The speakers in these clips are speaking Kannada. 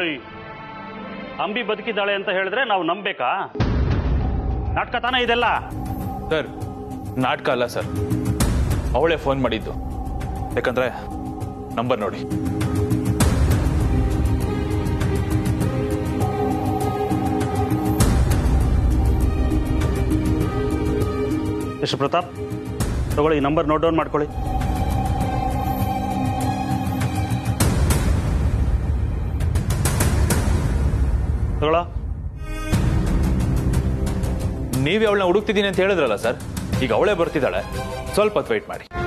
ಓಯ್ ಅಂಬಿ ಬದುಕಿದ್ದಾಳೆ ಅಂತ ಹೇಳಿದ್ರೆ ನಾವು ನಂಬೇಕಾ ನಾಟಕ ತಾನೇ ಇದೆಲ್ಲ ಸರ್ ನಾಟಕ ಅಲ್ಲ ಸರ್ ಅವಳೇ ಫೋನ್ ಮಾಡಿದ್ದು ಯಾಕಂದ್ರೆ ನಂಬರ್ ನೋಡಿ ಮಿಸ್ಟರ್ ಪ್ರತಾಪ್ ತಗೊಳ್ಳಿ ಈ ನಂಬರ್ ನೋಟ್ ಡೌನ್ ಮಾಡ್ಕೊಳ್ಳಿ ತಗೊಳ ನೀವೇ ಅವಳನ್ನ ಹುಡುಕ್ತಿದ್ದೀನಿ ಅಂತ ಹೇಳಿದ್ರಲ್ಲ ಸರ್ ಈಗ ಅವಳೇ ಬರ್ತಿದ್ದಾಳೆ ಸ್ವಲ್ಪ ಹೊತ್ತು ವೆಯ್ಟ್ ಮಾಡಿ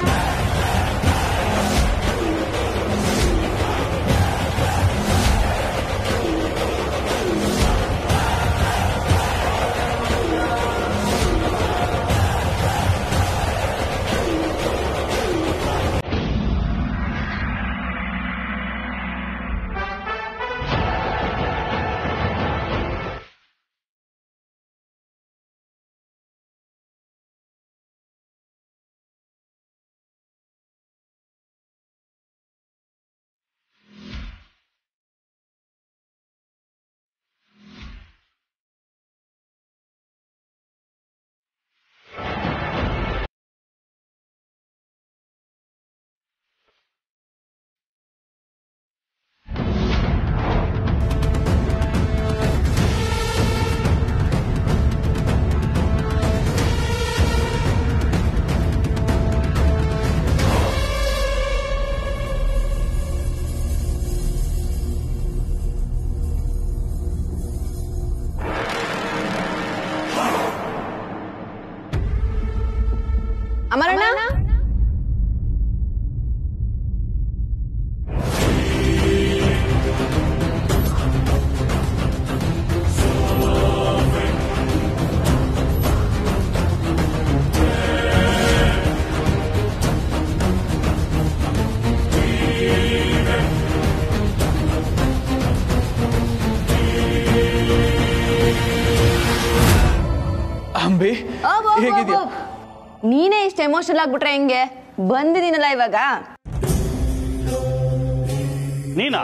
ಅಮರಣ್ಣ ಅಂಬಿ ಅಬ್ಬ್ ಅಬ್ಬ್ ಅಬ್ಬ್ ಹೇಗಿದ್ಯಾ ಅಬ್ಬ್. ನೀನೇ ಇಷ್ಟು ಎಮೋಷನಲ್ ಆಗ್ಬಿಟ್ರೆ ಹೆಂಗೆ ಬಂದಿದ್ದೀನಲ್ಲ ಇವಾಗ ನೀನಾ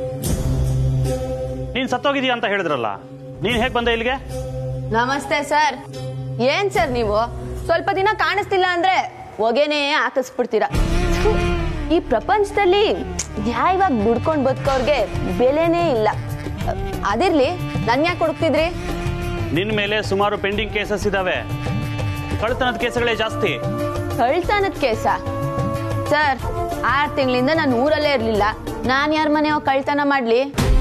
ನೀನ್ ಸತ್ತೋಗಿದೀಯ ಅಂತ ಹೇಳಿದ್ರಲ್ಲ ನೀನ್ ಹೇಗ್ ಬಂದೆ ಇಲ್ಲಿಗೆ ನಮಸ್ತೆ ಸರ್ ಏನ್ ಸರ್ ನೀವು ಸ್ವಲ್ಪ ದಿನ ಕಾಣಿಸ್ತಿಲ್ಲ ಅಂದ್ರೆ ಹೊಗೆನೇ ಹಾಕಿಸ್ಬಿಡ್ತೀರಾ ಥು, ಈ ಪ್ರಪಂಚದಲ್ಲಿ ನ್ಯಾಯವಾಗಿ ದುಡ್ಕೊಂಡ್ ಬದುಕೋರ್ಗೆ ಬೆಲೆನೇ ಇಲ್ಲ ಅ, ಅದಿರ್ಲಿ ನನ್ ಯಾಕೆ ಹುಡುಕ್ತಿದ್ರಿ ನಿನ್ ಮೇಲೆ ಸುಮಾರು ಪೆಂಡಿಂಗ್ ಕೇಸಸ್ ಇದಾವೆ ಕಳ್ತನದ ಕೇಸುಗಳೇ ಜಾಸ್ತಿ ಕಳ್ತನದ ಕೇಸ ಸರ್ ಆರ್ ತಿಂಗಳಿಂದ ನಾನು ಊರಲ್ಲೇ ಇರ್ಲಿಲ್ಲ ನಾನ್ ಯಾರ ಮನೆ ಹೋಗ್ ಕಳ್ತನ ಮಾಡ್ಲಿ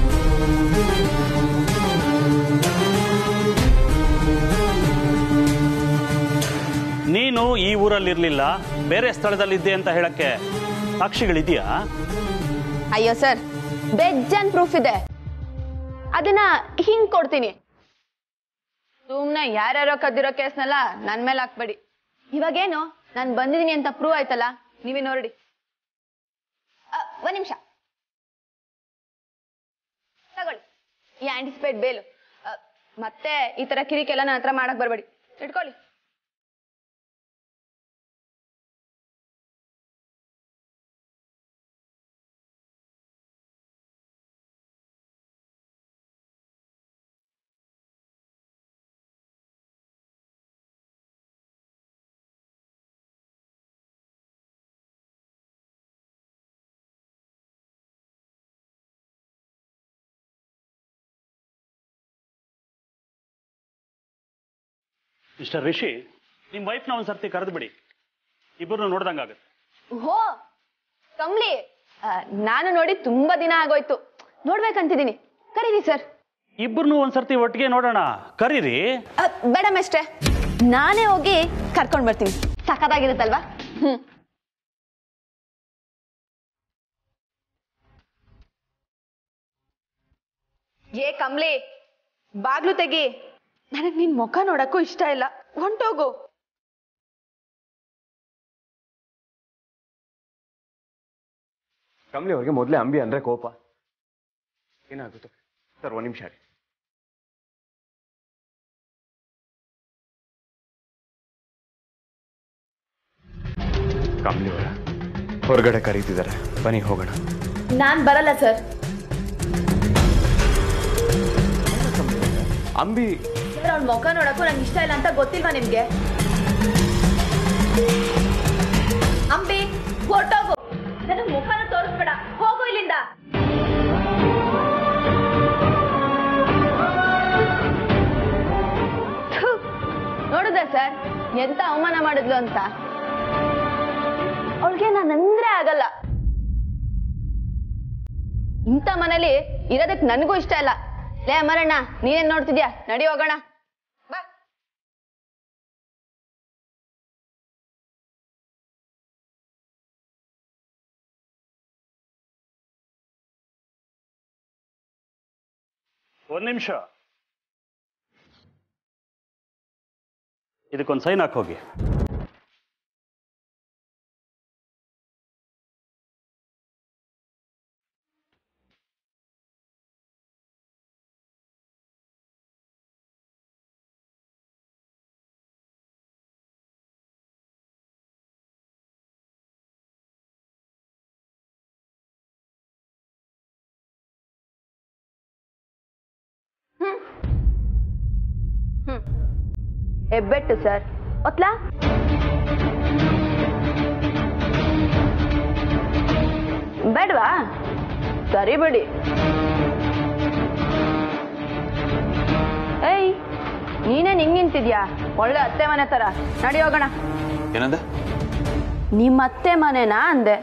ನೀನು ಈ ಊರಲ್ಲಿ ಇರ್ಲಿಲ್ಲ ಬೇರೆ ಸ್ಥಳದಲ್ಲಿದ್ದೆ ಅಂತ ಹೇಳಕ್ಕೆ ಸಾಕ್ಷಿಗಳಿದೆಯಾ ಅಯ್ಯೋ ಸರ್ ಬೆಜ್ಜನ್ ಪ್ರೂಫ್ ಇದೆ ಅದನ್ನ ಹಿಂಗ್ ಕೊಡ್ತೀನಿ ಸುಮ್ನೆ ಯಾರ್ಯಾರೋ ಕದ್ದಿರೋ ಕೇಸ್ನೆಲ್ಲ ನನ್ ಮೇಲೆ ಹಾಕ್ಬೇಡಿ ಇವಾಗೇನು ನಾನ್ ಬಂದಿದ್ದೀನಿ ಅಂತ ಪ್ರೂವ್ ಆಯ್ತಲ್ಲ ನೀವೇ ನೋಡಿ ಅ, ಒಂದ್ ನಿಮಿಷ ತಗೊಳ್ಳಿ ಈ ಆಂಟಿಸಿಪೇಟ್ ಬೇಲು ಅ, ಮತ್ತೆ ಈ ತರ ಕಿರಿಕೆಲ್ಲ ನನ್ನ ಹತ್ರ ಮಾಡಕ್ ಬರ್ಬೇಡಿ ಇಟ್ಕೊಳ್ಳಿ ಮಿಸ್ಟರ್ ರಿಷಿ ನಿಮ್ ವೈಫ್ನ ಒಂದ್ಸರ್ತಿ ಕರೆದು ಬಿಡಿ ಇಬ್ಬರು ನೋಡ್ದಂಗಾಗುತ್ತೆ ಓಹೋ ಕಮ್ಲಿ ಆ, ನಾನು ನೋಡಿ ತುಂಬಾ ದಿನ ಆಗೋಯ್ತು ನೋಡ್ಬೇಕಂತಿದ್ದೀನಿ ಕರೀರಿ ಸರ್ ಇಬ್ಬರನ್ನು ಒಂದ್ಸರ್ತಿ ಒಟ್ಟಿಗೆ ನೋಡೋಣ ಕರೀರಿ ಅ, ಬೇಡ ಮೇಷ್ಟ್ರೆ ನಾನೇ ಹೋಗಿ ಕರ್ಕೊಂಡ್ ಬರ್ತೀನಿ ಸಖತ್ತಾಗಿರುತ್ತಲ್ವಾ ಹ್ಮ್ ಏ ಕಮ್ಲಿ ಬಾಗ್ಲು ತೆಗಿ ನನಗ್ ನಿನ್ ಮುಖ ನೋಡಕ್ಕೂ ಇಷ್ಟ ಇಲ್ಲ ಹೊಂಟೋಗು ಕಮಲಿ ಅವ್ರಿಗೆ ಮೊದಲೇ ಅಂಬಿ ಅಂದ್ರೆ ಕೋಪ ಏನಾಗುತ್ತೆ ಸರ್ ಒಂದ್ ನಿಮಿಷ ರೀ ಕಮಲಿ ಅವರ ಹೊರಗಡೆ ಕರೀತಿದ್ದಾರೆ ಬನ್ನಿ ಹೋಗೋಣ ನಾನ್ ಬರಲ್ಲ ಸರ್ ಅಂಬಿ ಅವ್ಳ ಮುಖ ನೋಡಕ್ಕೂ ನಂಗೆ ಇಷ್ಟ ಇಲ್ಲ ಅಂತ ಗೊತ್ತಿಲ್ವಾ ನಿಮ್ಗೆ ಅಂಬಿ ಹೊರ್ಟೋಗು ನನಗೆ ಮುಖನ ತೋರಿಸ್ಬೇಡ ಹೋಗು ಇಲ್ಲಿಂದ ಥು, ನೋಡಿದ್ರಾ ಸರ್ ಎಂತ ಅವಮಾನ ಮಾಡಿದ್ಲು ಅಂತ ಅವಳಿಗೆ ನಾನಂದ್ರೆ ಆಗಲ್ಲ ಇಂಥ ಮನೇಲಿ ಇರೋದಕ್ಕೆ ನನಗೂ ಇಷ್ಟ ಇಲ್ಲ ಲೇ ಅಮರಣ್ಣ ನೀನೇನ್ ನೋಡ್ತಿದ್ಯಾ ನಡಿ ಹೋಗೋಣ ಬಾ ಒಂದ್ ನಿಮಿಷ ಇದಕ್ಕೊಂದು ಸೈನ್ ಹಾಕಿ ಹೋಗಿ ಹೆಬ್ಬೆಟ್ಟು ಸರ್ ಒತ್ಲಾ ಬೇಡವಾ ಸರಿ ಬಿಡಿ ಏಯ್ ನೀನೇ ಹಿಂಗ್ ನಿಂತಿದ್ಯಾ ಒಳ್ಳೆ ಅತ್ತೆ ಮನೆ ತರ ನಡಿ ಹೋಗೋಣ ಏನಂದ ನಿಮ್ಮ ಅತ್ತೆ ಮನೆನಾ ಅಂದೆ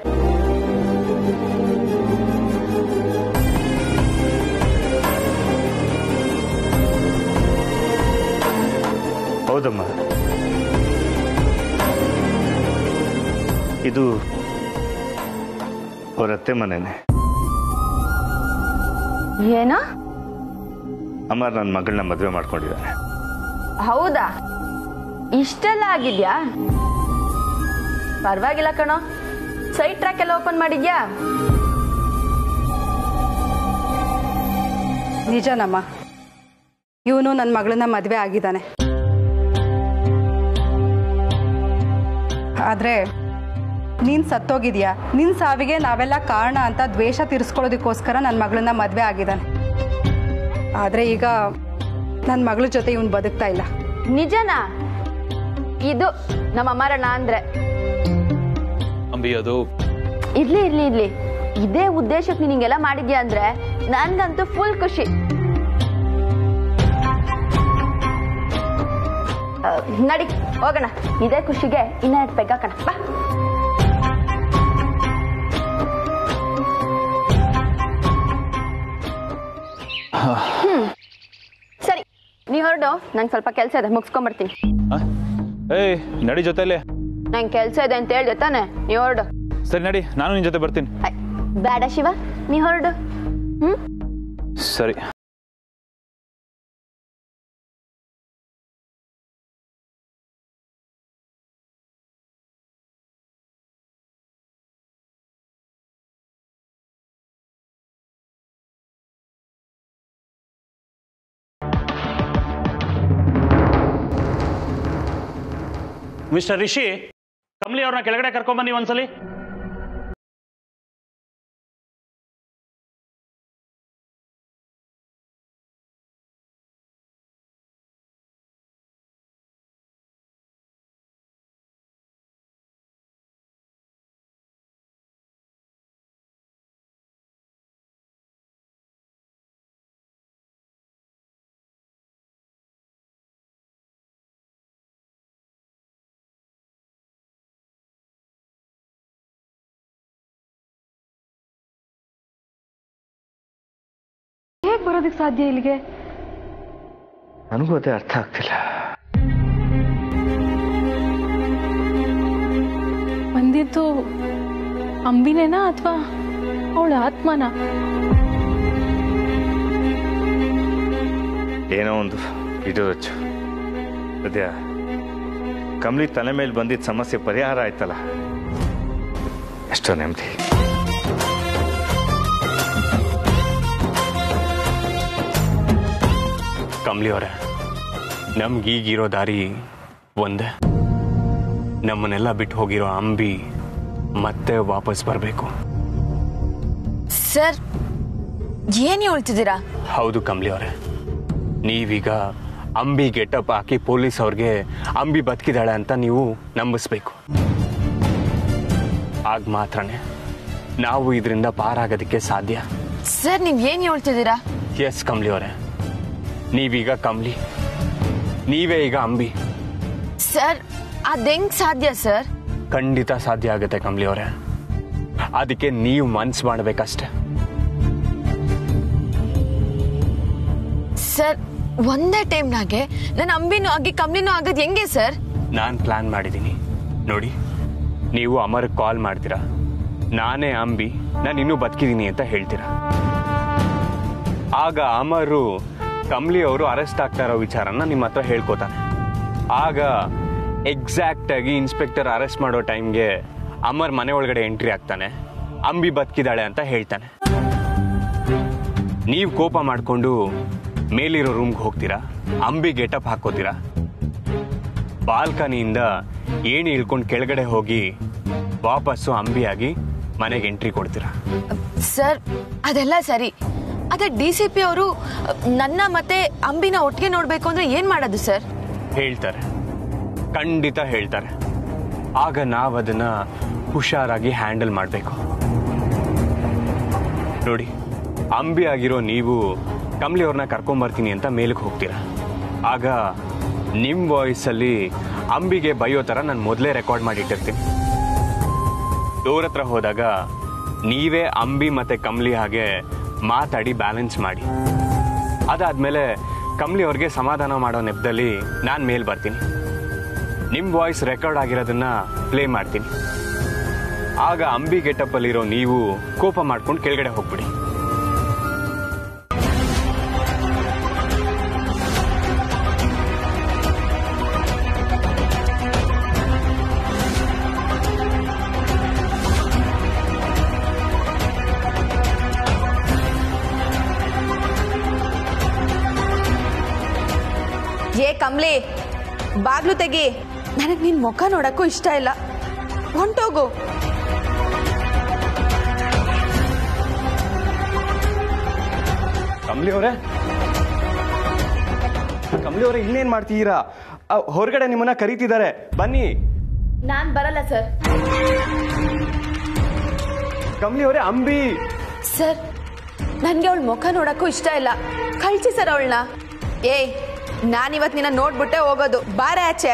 ಹೌದಮ್ಮ ಇದು ಅವ್ರ ಅತ್ತೆ ಮನೆನೆ ಏನೋ ಅಮ್ಮ ನನ್ನ ಮಗಳನ್ನ ಮದುವೆ ಮಾಡ್ಕೊಂಡಿದ್ದಾನೆ ಹೌದಾ ಇಷ್ಟೆಲ್ಲ ಆಗಿದ್ಯಾ ಪರವಾಗಿಲ್ಲ ಕಣೋ ಸೈಟ್ ಟ್ರ್ಯಾಕ್ ಎಲ್ಲ ಓಪನ್ ಮಾಡಿದ್ಯಾ ನಿಜನಮ್ಮ ಇವನು ನನ್ನ ಮಗಳನ್ನ ಮದುವೆ ಆಗಿದ್ದಾನೆ ಆದರೆ ನೀನು ಸತ್ತೋಗಿದ್ಯಾ ನಿನ್ನ ಸಾವಿಗೆ ನಾವೆಲ್ಲ ಕಾರಣ ಅಂತ ದ್ವೇಷ ತೀರಿಸ್ಕೊಳ್ಳೋದಕ್ಕೋಸ್ಕರ ನನ್ನ ಮಗಳನ್ನ ಮದುವೆ ಆಗಿದ್ದಾನೆ ಆದರೆ ಈಗ ನನ್ನ ಮಗಳ ಜೊತೆ ಇವನು ಬದುಕ್ತಾ ಇಲ್ಲ ನಿಜನಾ ಇದು ನಮ್ಮ ಅಮರಣ್ಣ ಅಂದ್ರೆ ಅಂಬಿ ಅದು ಇರ್ಲಿ ಇರ್ಲಿ ಇರ್ಲಿ ಇದೇ ಉದ್ದೇಶಕ್ಕೆ ನೀನ್ ಹಿಂಗೆಲ್ಲ ಮಾಡಿದ್ಯಾ ಅಂದ್ರೆ ನನ್ಗಂತೂ ಫುಲ್ ಖುಷಿ ಆ, ನಡಿ ಹೋಗೋಣ ಇದೇ ಖುಷಿಗೆ ಇನ್ನೆರಡು ಪೆಗ್ ಹಾಕೋಣ ಬಾ ಹ್ಮ್. ಸರಿ ನೀ ಹೊರಡು ನಂಗೆ ಸ್ವಲ್ಪ ಕೆಲಸ ಇದೆ ಮುಗಿಸ್ಕೊಂಬರ್ತೀನಿ ಆ? ಏಯ್ ನಡಿ ಜೊತೆಲೆ ನಂಗೆ ಕೆಲಸ ಇದೆ ಅಂತ ಹೇಳ್ದೆ ತಾನೆ ನೀ ಹೊರಡು ಸರಿ ನಡಿ ನಾನು ನಿನ್ ಜೊತೆ ಬರ್ತೀನಿ ಆಯ್, ಬೇಡ ಶಿವ ನೀ ಹೊರಡು ಹ್ಮ್ ಸರಿ ಮಿಸ್ಟರ್ ರಿಷಿ ಕಮಲಿ ಅವ್ರನ್ನ ಕೆಳಗಡೆ ಕರ್ಕೊಂಬನ್ನಿ ಒಂದ್ಸಲಿ ಹೇಗೆ ಬರೋದಕ್ಕೆ ಸಾಧ್ಯ ಇಲ್ಲಿಗೆ ನನಗೂ ಅದೇ ಅರ್ಥ ಆಗ್ತಿಲ್ಲ ಬಂದಿದ್ದು ಅಂಬಿನೇನಾ ಅಥವಾ ಅವಳ ಆತ್ಮನ ಏನೋ ಒಂದು ಇದು ಹಚ್ಚು ಸದ್ಯ ಕಮ್ಲಿ ತಲೆ ಮೇಲೆ ಬಂದಿದ್ದ ಸಮಸ್ಯೆ ಪರಿಹಾರ ಆಯ್ತಲ್ಲ ಎಷ್ಟೋ ನೆಮ್ಮದಿ ಕಮ್ಲಿ ಅವರೇ ನಮ್ಗೀಗಿರೋ ದಾರಿ ಒಂದೇ ನಮ್ಮನ್ನೆಲ್ಲ ಬಿಟ್ಟು ಹೋಗಿರೋ ಅಂಬಿ ಮತ್ತೆ ವಾಪಸ್ ಬರಬೇಕು ಸರ್ ಏನ್ ಹೇಳ್ತಿದ್ದೀರಾ ಹೌದು ಕಮ್ಲಿ ಅವರೇ ನೀವೀಗ ಅಂಬಿ ಗೆಟಪ್ ಹಾಕಿ ಪೊಲೀಸ್ ಅವ್ರಿಗೆ ಅಂಬಿ ಬದುಕಿದಾಳೆ ಅಂತ ನೀವು ನಂಬಿಸ್ಬೇಕು ಆಗ ಮಾತ್ರನೇ ನಾವು ಇದರಿಂದ ಪಾರಾಗೋದಕ್ಕೆ ಸಾಧ್ಯ ಸರ್ ನೀವ್ ಏನ್ ಹೇಳ್ತಿದ್ದೀರಾ ಎಸ್ ಕಮ್ಲಿ ಅವರೇ ನೀವೀಗ ಕಮ್ಲಿ ನೀವೇ ಈಗ ಅಂಬಿ ಸರ್ ಅದೆಂಗ್ ಸಾಧ್ಯ ಸರ್ ಖಂಡಿತ ಸಾಧ್ಯ ಆಗುತ್ತೆ ಕಮ್ಲಿ ಅವರೇ ಅದಕ್ಕೆ ನೀವು ಮನ್ಸು ಮಾಡಬೇಕಷ್ಟೆ ಸರ್ ಒಂದೇ ಟೈಮ್ನಾಗೆ ನನ್ನ ಅಂಬಿನೂ ಆಗಿ ಕಮ್ಲಿನೂ ಆಗೋದು ಹೆಂಗೆ ಸರ್ ನಾನು ಪ್ಲಾನ್ ಮಾಡಿದ್ದೀನಿ ನೋಡಿ ನೀವು ಅಮರ್ಗೆ ಕಾಲ್ ಮಾಡ್ತೀರಾ ನಾನೇ ಅಂಬಿ ನಾನು ಇನ್ನೂ ಬದುಕಿದ್ದೀನಿ ಅಂತ ಹೇಳ್ತೀರಾ ಆಗ ಅಮರು ಕಮ್ಲಿ ಅವರು ಅರೆಸ್ಟ್ ಆಗ್ತಾ ಇರೋ ವಿಚಾರನ ನಿಮ್ಮ ಹತ್ರ ಹೇಳ್ಕೊತಾನೆ ಆಗ ಎಕ್ಸಾಕ್ಟ್ ಆಗಿ ಇನ್ಸ್ಪೆಕ್ಟರ್ ಅರೆಸ್ಟ್ ಮಾಡೋ ಟೈಮ್ಗೆ ಅಮರ್ ಮನೆ ಒಳಗಡೆ ಎಂಟ್ರಿ ಆಗ್ತಾನೆ ಅಂಬಿ ಬದುಕಿದಾಳೆ ಅಂತ ಹೇಳ್ತಾನೆ ನೀವು ಕೋಪ ಮಾಡಿಕೊಂಡು ಮೇಲಿರೋ ರೂಮ್ಗೆ ಹೋಗ್ತೀರಾ ಅಂಬಿ ಗೆಟಪ್ ಹಾಕೋತೀರಾ ಬಾಲ್ಕನಿಯಿಂದ ಏಣಿ ಇಳ್ಕೊಂಡು ಕೆಳಗಡೆ ಹೋಗಿ ವಾಪಸ್ಸು ಅಂಬಿಯಾಗಿ ಮನೆಗೆ ಎಂಟ್ರಿ ಕೊಡ್ತೀರಾ ಸರ್ ಅದೆಲ್ಲ ಸರಿ ಅದೇ ಡಿ ಸಿ ಪಿ ಅವರು ನನ್ನ ಮತ್ತೆ ಅಂಬಿನ ಒಟ್ಟಿಗೆ ನೋಡ್ಬೇಕು ಅಂದ್ರೆ ಏನ್ ಮಾಡೋದು ಸರ್ ಹೇಳ್ತಾರೆ ಖಂಡಿತ ಹೇಳ್ತಾರೆ ಆಗ ನಾವು ಅದನ್ನ ಹುಷಾರಾಗಿ ಹ್ಯಾಂಡಲ್ ಮಾಡಬೇಕು ನೋಡಿ ಅಂಬಿ ಆಗಿರೋ ನೀವು ಕಮ್ಲಿ ಅವ್ರನ್ನ ಕರ್ಕೊಂಬರ್ತೀನಿ ಅಂತ ಮೇಲಕ್ಕೆ ಹೋಗ್ತೀರಾ ಆಗ ನಿಮ್ಮ ವಾಯ್ಸಲ್ಲಿ ಅಂಬಿಗೆ ಬೈಯೋ ಥರ ನಾನು ಮೊದಲೇ ರೆಕಾರ್ಡ್ ಮಾಡಿಟ್ಟಿರ್ತೀನಿ ಡೋರ್ ಹತ್ರ ಹೋದಾಗ ನೀವೇ ಅಂಬಿ ಮತ್ತೆ ಕಮ್ಲಿ ಹಾಗೆ ಮಾತಾಡಿ ಬ್ಯಾಲೆನ್ಸ್ ಮಾಡಿ ಅದಾದ್ಮೇಲೆ ಕಮ್ಲಿ ಅವ್ರಿಗೆ ಸಮಾಧಾನ ಮಾಡೋ ನೆಪದಲ್ಲಿ ನಾನು ಮೇಲ್ ಬರ್ತೀನಿ ನಿಮ್ಮ ವಾಯ್ಸ್ ರೆಕಾರ್ಡ್ ಆಗಿರೋದನ್ನ ಪ್ಲೇ ಮಾಡ್ತೀನಿ ಆಗ ಅಂಬಿ ಗೆಟಪ್ಪಲ್ಲಿರೋ ನೀವು ಕೋಪ ಮಾಡ್ಕೊಂಡು ಕೆಳಗಡೆ ಹೋಗ್ಬಿಡಿ ಏ ಕಮ್ಲಿ ಬಾಗ್ಲು ತೆಗಿ ನನಗ್ ನಿನ್ ಮುಖ ನೋಡಕ್ಕೂ ಇಷ್ಟ ಇಲ್ಲ ಹೊಂಟೋಗು ಕಮ್ಲಿ ಅವರೇ ಕಮ್ಲಿ ಅವರೇ ಇಲ್ಲೇನ್ ಮಾಡ್ತೀರಾ ಆ, ಹೊರಗಡೆ ನಿಮ್ಮನ್ನ ಕರೀತಿದ್ದಾರೆ ಬನ್ನಿ ನಾನ್ ಬರಲ್ಲ ಸರ್ ಕಮ್ಲಿ ಅವರೇ ಅಂಬಿ ಸರ್ ನನ್ಗೆ ಅವಳ ಮುಖ ನೋಡಕ್ಕೂ ಇಷ್ಟ ಇಲ್ಲ ಕಳ್ಸಿ ಸರ್ ಅವಳನ್ನ ಏಯ್ ನಾನಿವತ್ ನಿನ್ನ ನೋಡ್ಬಿಟ್ಟೆ ಹೋಗೋದು ಬಾರೆ ಆಚೆ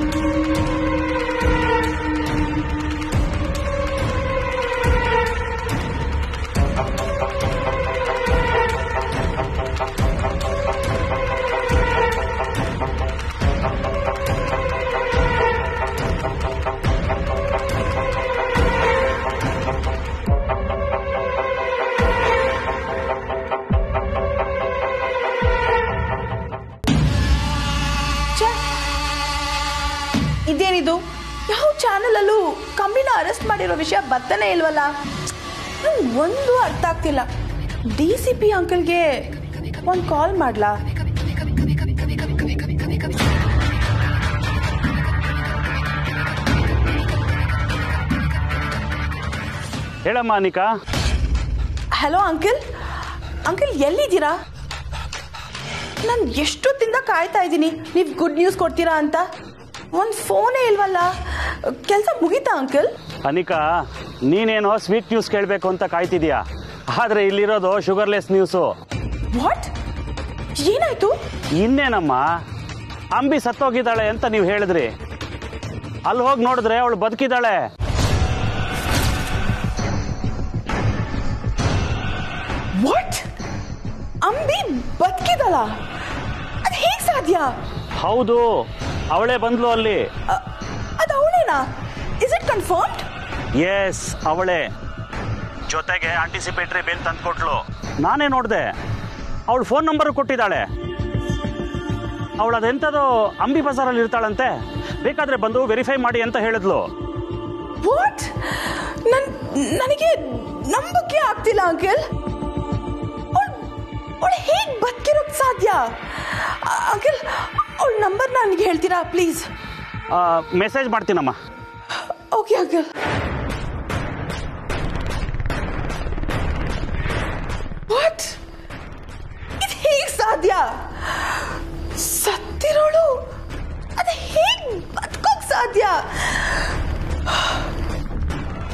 ಇದೇನಿದು ಯಾವ ಚಾನಲಲ್ಲೂ ಕಂಪ್ನಿನ ಅರೆಸ್ಟ್ ಮಾಡಿರೋ ವಿಷಯ ಬರ್ತಾನೆ ಇಲ್ವಲ್ಲ ನಂಗೆ ಒಂದು ಅರ್ಥ ಆಗ್ತಿಲ್ಲ ಡಿ ಸಿ ಪಿ ಅಂಕಲ್ಗೆ ಒಂದು ಕಾಲ್ ಮಾಡ್ಲಾ ಹೇಳಮ್ಮ ಅನಿಕಾ ಹಲೋ ಅಂಕಲ್ ಅಂಕಲ್ ಎಲ್ಲಿದ್ದೀರಾ ನಾನು ಎಷ್ಟೊತ್ತಿಂದ ಕಾಯ್ತಾ ಇದ್ದೀನಿ ನೀವು ಗುಡ್ ನ್ಯೂಸ್ ಕೊಡ್ತೀರಾ ಅಂತ ಒಂದು ಫೋನೇ ಇಲ್ವಲ್ಲ ಕೆಲಸ ಮುಗೀತಾ ಅಂಕಲ್ ಅನಿಕಾ ನೀನೇನೋ ಸ್ವೀಟ್ ನ್ಯೂಸ್ ಕೇಳಬೇಕು ಅಂತ ಕಾಯ್ತಿದ್ಯಾ ಆದ್ರೆ ಇಲ್ಲಿರೋದು ಶುಗರ್ಲೆಸ್ ನ್ಯೂಸು ವಾಟ್ ಏನಾಯ್ತು ಇನ್ನೇನಮ್ಮ ಅಂಬಿ ಸತ್ತೋಗಿದ್ದಾಳೆ ಅಂತ ನೀವು ಹೇಳಿದ್ರಿ ಅಲ್ಲಿ ಹೋಗಿ ನೋಡಿದ್ರೆ ಅವಳು ಬದುಕಿದ್ದಾಳೆ ವಾಟ್ ಅಂಬಿ ಬದುಕಿದಳ ಅದು ಹೇಗೆ ಸಾಧ್ಯ ಹೌದು ಅವಳೇ ಬಂದ್ಲು ಅಲ್ಲಿ ಅ- ಅದು ಅವಳೇನಾ ಇಸ್ ಇಟ್ ಕನ್ಫರ್ಮ್ಡ್ ಎಸ್ ಅವಳೇ ಜೊತೆಗೆ ಆಂಟಿಸಿಪೇಟರಿ ಬೇಲ್ ತಂದ್ಕೊಟ್ಲು ನಾನೇ ನೋಡಿದೆ ಅವಳು ಫೋನ್ ನಂಬರ್ ಕೊಟ್ಟಿದ್ದಾಳೆ ಅವಳು ಅದೆಂಥದೋ ಅಂಬಿ ಬಜಾರಲ್ಲಿ ಇರ್ತಾಳಂತೆ ಬೇಕಾದ್ರೆ ಬಂದು ವೆರಿಫೈ ಮಾಡಿ ಅಂತ ಹೇಳಿದ್ಲು ವಾಟ್ ನನ್ ನನಗೆ ನಂಬಕ್ಕೆ ಆಗ್ತಿಲ್ಲ ಅಂಕಲ್ ಅವಳು ಹೇಗೆ ಬದುಕಿರೋಕ್ ಸಾಧ್ಯ ಅಂಕಲ್ ಅವಳ ನಂಬರ್ ನನಗೆ ಹೇಳ್ತೀರಾ ಪ್ಲೀಸ್ ಮೆಸೇಜ್ ಮಾಡ್ತೀನಮ್ಮ ಓಕೆ ಅಂಕಲ್ ವಾಟ್ ಇದು ಹೇಗೆ ಸಾಧ್ಯ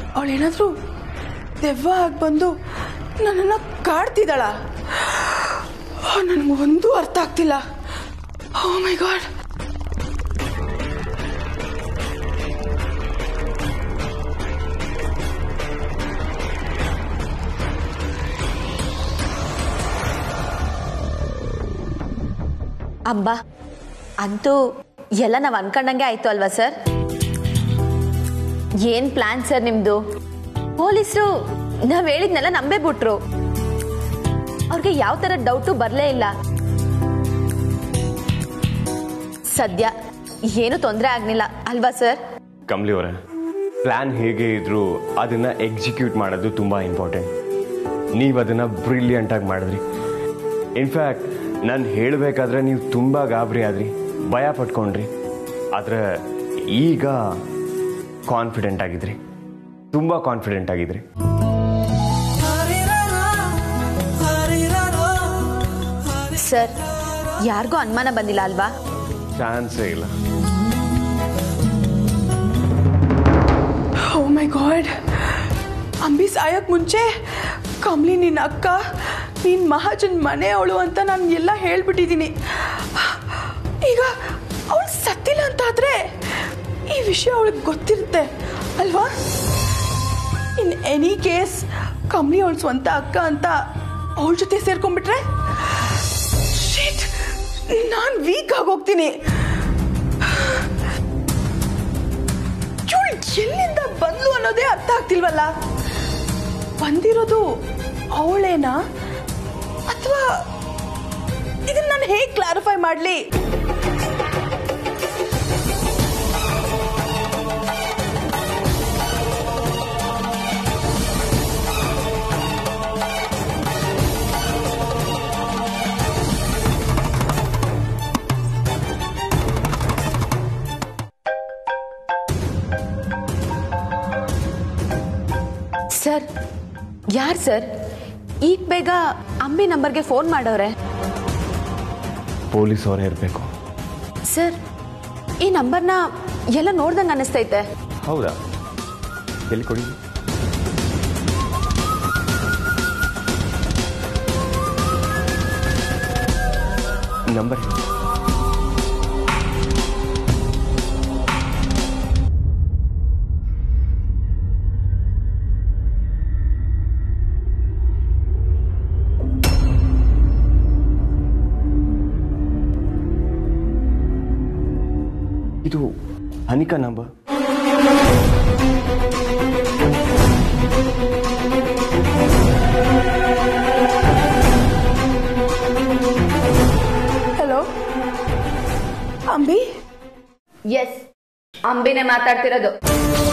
ಅವಳೇನಾದರೂ ದೆವ್ವ ಆಗಿ ಬಂದು ನನ್ನನ್ನು ಕಾಡ್ತಿದ್ದಾಳ ನನಗೆ ಒಂದೂ ಅರ್ಥ ಆಗ್ತಿಲ್ಲ ಓ ಮೈ ಗಾಡ್ ಅಂಬಾ ಅಂತೂ ಎಲ್ಲ ನಾವು ಅನ್ಕೊಂಡಂಗೆ ಆಯ್ತು ಅಲ್ವಾ ಸರ್ ಏನ್ ಪ್ಲಾನ್ ಸರ್ ನಿಮ್ದು ಪೊಲೀಸರು ನಾವ್ ಹೇಳಿದ್ನೆಲ್ಲ ನಂಬೇ ಬಿಟ್ರು ಅವ್ರಿಗೆ ಯಾವ ತರ ಡೌಟು ಬರ್ಲೇ ಇಲ್ಲ ಸದ್ಯ ಏನು ತೊಂದರೆ ಆಗ್ಲಿಲ್ಲ ಅಲ್ವಾ ಸರ್ ಕಮ್ಲಿ ಅವರೇ ಪ್ಲ್ಯಾನ್ ಹೇಗೆ ಇದ್ರೂ ಅದನ್ನ ಎಕ್ಸಿಕ್ಯೂಟ್ ಮಾಡೋದು ತುಂಬ ಇಂಪಾರ್ಟೆಂಟ್ ನೀವು ಅದನ್ನು ಬ್ರಿಲಿಯಂಟಾಗಿ ಮಾಡಿದ್ರಿ ಇನ್ಫ್ಯಾಕ್ಟ್ ನಾನು ಹೇಳಬೇಕಾದ್ರೆ ನೀವು ತುಂಬ ಗಾಬರಿ ಆದ್ರಿ ಭಯ ಪಟ್ಕೊಂಡ್ರಿ ಆದರೆ ಈಗ ಕಾನ್ಫಿಡೆಂಟ್ ಆಗಿದ್ರಿ ತುಂಬ ಕಾನ್ಫಿಡೆಂಟ್ ಆಗಿದ್ರಿ ಸರ್ ಯಾರಿಗೂ ಅನುಮಾನ ಬಂದಿಲ್ಲ ಅಲ್ವಾ ಚಾನ್ಸೇ ಇಲ್ಲ ಓ ಮೈ ಗಾಡ್ ಅಂಬಿ ಸಾಯಕ್ ಮುಂಚೆ ಕಮ್ಲಿ ನಿನ್ನ ಅಕ್ಕ ನೀನ್ ಮಹಾಜನ್ ಮನೆಯವಳು ಅಂತ ನಾನು ಎಲ್ಲ ಹೇಳ್ಬಿಟ್ಟಿದ್ದೀನಿ ಈಗ ಅವಳು ಸತ್ತಿಲ್ಲ ಅಂತಾದ್ರೆ ಈ ವಿಷಯ ಅವಳಿಗೆ ಗೊತ್ತಿರುತ್ತೆ ಅಲ್ವಾ ಇನ್ ಎನಿ ಕೇಸ್ ಕಮ್ಲಿ ಅವಳ ಸ್ವಂತ ಅಕ್ಕ ಅಂತ ಅವಳ ಜೊತೆ ಸೇರ್ಕೊಂಡ್ಬಿಟ್ರೆ ನಾನು ವೀಕ್ ಆಗೋಗ್ತೀನಿ ಇವಳು ಎಲ್ಲಿಂದ ಬಂದ್ಲು ಅನ್ನೋದೇ ಅರ್ಥ ಆಗ್ತಿಲ್ವಲ್ಲ ಬಂದಿರೋದು ಅವಳೇನಾ ಅಥವಾ ಇದನ್ನ ನಾನು ಹೇಗೆ ಕ್ಲಾರಿಫೈ ಮಾಡಲಿ ಸರ್ ಯಾರು ಸರ್ ಈಗ ಬೇಗ ಅಂಬಿ ನಂಬರ್ಗೆ ಫೋನ್ ಮಾಡವ್ರೆ ಪೊಲೀಸ್ ಅವರೇ ಇರಬೇಕು ಸರ್ ಈ ನಂಬರ್ನ ಎಲ್ಲ ನೋಡ್ದಂಗೆ ಅನ್ನಿಸ್ತೈತೆ ಹೌದಾ ಎಲ್ಲಿ ಕೊಡಿ ನಂಬರ್ ಇದು Anika number hello Ambi yes ಅಂಬಿನೇ ಮಾತಾಡ್ತಿರೋದು